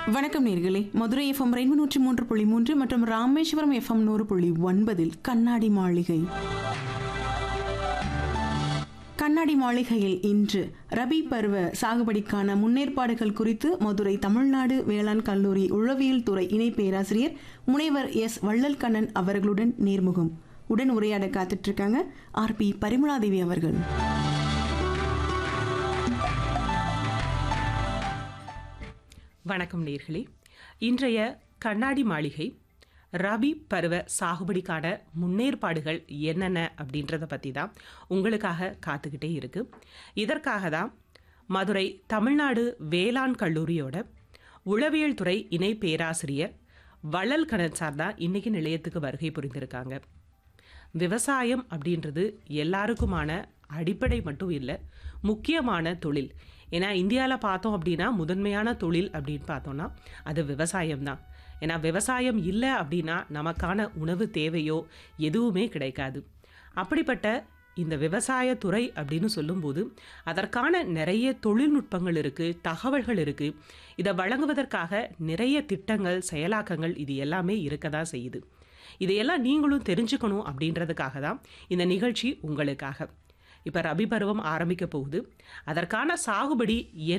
வணக்கம் நேர்களே மதுரை எஃப்எம் ரெண்டு நூற்றி மூன்று புள்ளி மூன்று மற்றும் ராமேஸ்வரம் எஃப்எம் நூறு புள்ளி ஒன்பதில் கண்ணாடி மாளிகை கண்ணாடி மாளிகையில் இன்று ரபி பருவ சாகுபடிக்கான முன்னேற்பாடுகள் குறித்து மதுரை தமிழ்நாடு வேளாண் கல்லூரி உளவியல் துறை இணை பேராசிரியர் முனைவர் எஸ் வள்ளல் கண்ணன் அவர்களுடன் நேர்முகம் உடன் உரையாட காத்துட்டு இருக்காங்க ஆர் பி பரிமளாதேவி அவர்கள் வணக்கம் நேர்களே இன்றைய கண்ணாடி மாளிகை ரபி பருவ சாகுபடிக்கான முன்னேற்பாடுகள் என்னென்ன அப்படின்றத பற்றி தான் உங்களுக்காக காத்துக்கிட்டே இருக்கு இதற்காக தான் மதுரை தமிழ்நாடு வேளாண் கல்லூரியோட உளவியல் துறை இணை பேராசிரியர் வள்ளல் கணன் சார் தான் இன்னைக்கு நிலையத்துக்கு வருகை புரிந்திருக்காங்க விவசாயம் அப்படின்றது எல்லாருக்குமான அடிப்படை மட்டும் இல்லை முக்கியமான தொழில் ஏன்னா இந்தியாவில் பார்த்தோம் அப்படின்னா முதன்மையான தொழில் அப்படின்னு பார்த்தோம்னா அது விவசாயம் தான் ஏன்னா விவசாயம் இல்லை அப்படின்னா நமக்கான உணவு தேவையோ எதுவுமே கிடைக்காது அப்படிப்பட்ட இந்த விவசாயத்துறை அப்படின்னு சொல்லும்போது அதற்கான நிறைய தொழில்நுட்பங்கள் இருக்குது தகவல்கள் இருக்குது இதை வழங்குவதற்காக நிறைய திட்டங்கள் செயலாக்கங்கள் இது எல்லாமே இருக்க தான் செய்யுது இதையெல்லாம் நீங்களும் தெரிஞ்சுக்கணும் அப்படின்றதுக்காக தான் இந்த நிகழ்ச்சி உங்களுக்காக இப்போ ரபி பருவம் ஆரம்பிக்க போகுது அதற்கான சாகுபடி